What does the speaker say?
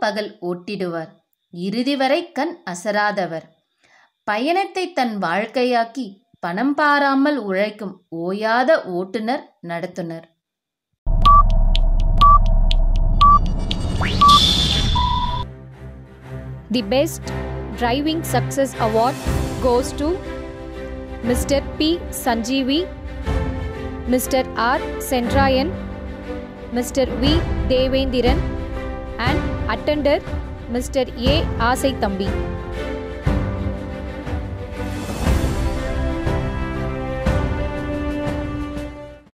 பகல் ஓட்டிடுவார் இறுதி வரை கண் அசராதவர் பயணத்தை தன் வாழ்க்கையாக்கி பணம் பாராமல் உழைக்கும் ஓயாத ஓட்டுநர் நடத்துனர் The Best Driving Success Award goes to Mr. P. Sanjeevi, Mr. R. Sendrayan, Mr. V. Devendiran, and attender Mr. A. Asai Thambi.